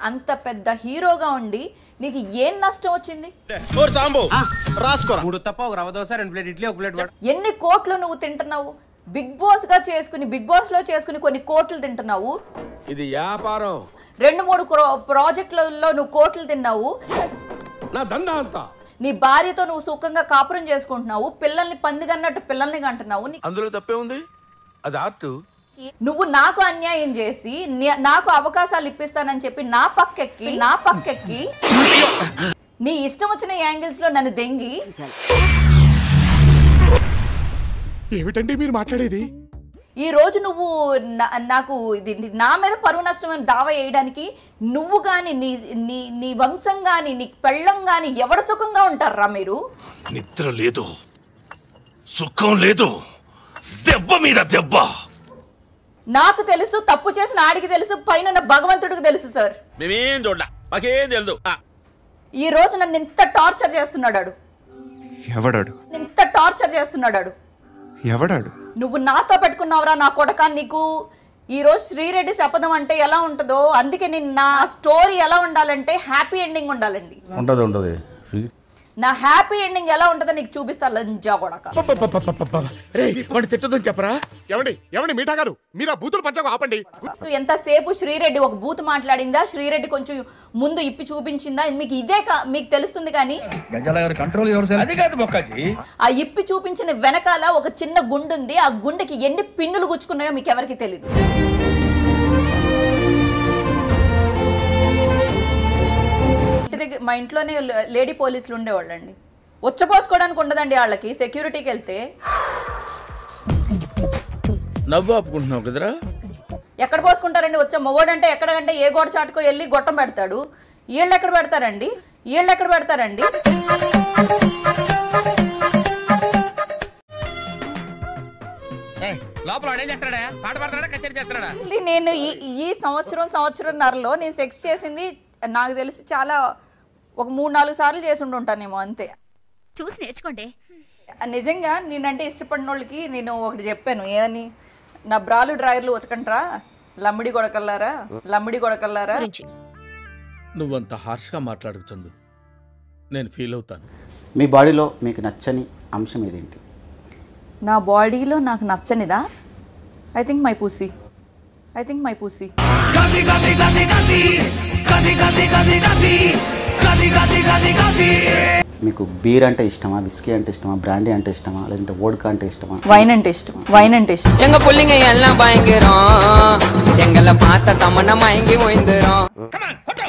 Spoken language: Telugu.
అంత పెద్ద హీరోగా ఉండి నీకు ఏం నష్టం వచ్చింది ఓ సాంబు రాసుకోరా మూడు తప్ప ఒక రవ్వ దోశ రెండు ప్లేట్ ఇడ్లీ ఒక ప్లేట్ వడ ఎన్ని కోట్లు నువ్వు తింటున్నావు బిగ్ బాస్ గా చేసుకుని బిగ్ బాస్ లో చేసుకుని కొన్ని కోట్లు తింటున్నావు ఇది వ్యాపారం రెండు మూడు క్రో- ప్రాజెక్టులలో నువ్వు కోట్లు తిన్నావు నా దందా అంతా నీ భార్యతో నువ్వు సుఖంగా కాపురం చేసుకుంటున్నావు పిల్లల్ని పందిగన్నట్టు పిల్లల్ని కంటున్నావు నీ- అందులో తప్పే ఉంది అది ఆర్ట్ నువ్వు నాకు అన్యాయం చేసి నే- నాకు అవకాశాలు ఇప్పిస్తానని చెప్పి నా పక్కెక్కి నా పక్కెక్కి నీ ఇష్టం వచ్చిన యాంగిల్స్ లో నన్ను దెంగి ఏమిటండి మీరు మాట్లాడేది ఈ రోజు నువ్వు నా- నాకు ఇది నా మీద పరువు నష్టం అని దావా వేయడానికి నువ్వు గాని నీ నీ నీ వంశం గాని నీ పెళ్ళం గాని ఎవడ సుఖంగా ఉంటారా మీరు నిద్ర లేదు సుఖం లేదు దెబ్బ మీద దెబ్బ నాకు తెలుసు తప్పు చేసిన ఆడికి తెలుసు పైన ఉన్న భగవంతుడికి తెలుసు సార్ మేమేం చూడలా మాకేం తెలుదు ఈ రోజు నన్ను ఇంత టార్చర్ చేస్తున్నాడు ఆడు. ఎవడాడు ఇంత టార్చర్ చేస్తున్నాడు ఆడు. ఎవడాడు నువ్వు నాతో పెట్టుకున్నావురా నా కొడక నీకు ఈ రోజు శ్రీరెడ్డి శపథం అంటే ఎలా ఉంటుందో అందుకే నేను నా స్టోరీ ఎలా ఉండాలంటే హ్యాపీ ఎండింగ్ ఉండాలండి ఉంటది ఉంటది నా హ్యాపీ ఎండింగ్ ఎలా ఉంటుందో నీకు చూపిస్తా లంజా కొడక రే వాడిని తిట్టదని చెప్పరా ఎవండి ఎవండి మీఠా గారు మీరు ఆ బూతులు పంచకు ఆపండి ఎంతసేపు శ్రీరెడ్డి ఒక బూత్ మాట్లాడిందా శ్రీరెడ్డి కొంచెం ముందు ఇప్పి చూపించిందా మీకు ఇదే కా- మీకు తెలుస్తుంది కానీ అది కాదు బొక్కాజీ ఆ ఇప్పి చూపించిన వెనకాల ఒక చిన్న గుండు ఉంది ఆ గుండెకి ఎన్ని పిన్నులు గుచ్చుకున్నాయో మీకు ఎవరికి తెలియదు ఇంటి దగ్గర మా ఇంట్లోనే లే- లేడీ పోలీసులు ఉండేవాళ్ళండి ఉచ్చపోసుకోవడానికి ఉండదండి వాళ్ళకి సెక్యూరిటీకి వెళ్తే నవ్వు ఆపుకుంటున్నావు కదరా ఎక్కడ పోసుకుంటారండి వచ్చే మొగోడంటే ఎక్కడంటే ఏ గోడ చాటుకో వెళ్ళి గొట్టం పెడతాడు వీళ్ళు ఎక్కడ పెడతారండి వీళ్ళు ఎక్కడ పెడతారండి లోపల వాడు ఏం చేస్తాడా పాట పాడతాడా కచేరీ చేస్తాడా మళ్ళీ నేను ఈ ఈ సంవత్సరం సంవత్సరంన్నరలో నేను సెక్స్ చేసింది నాకు తెలిసి చాలా ఒక మూడు నాలుగు సార్లు చేసి ఉండుంటానేమో అంతే చూసి నేర్చుకోండి నిజంగా నేనంటే ఇష్టపడిన వాళ్ళకి నేను ఒకటి చెప్పాను ఏమని నా బ్రాలు డ్రాయర్లు ఉతకంట్రా లమ్మిడి కొడకల్లారా లమ్మిడి కొడకల్లారా నువ్వంత హార్ష్గా మాట్లాడకు చందు నేను ఫీల్ అవుతాను మీ బాడీలో మీకు నచ్చని అంశం ఏదేంటి నా బాడీలో నాకు నచ్చనిదా I think my pussy I think my pussy మీకు బీర్ అంటే ఇష్టమా విస్కీ అంటే ఇష్టమా బ్రాండీ అంటే ఇష్టమా లేదంటే వోడ్కా అంటే ఇష్టమా వైన్ అంటే ఇష్టం వైన్ అంటే ఇష్టం எங்க புள்ளைங்க எல்லாம் பயங்கரம் எங்களை பார்த்த தமன மயங்கி ஓய்ந்துரும்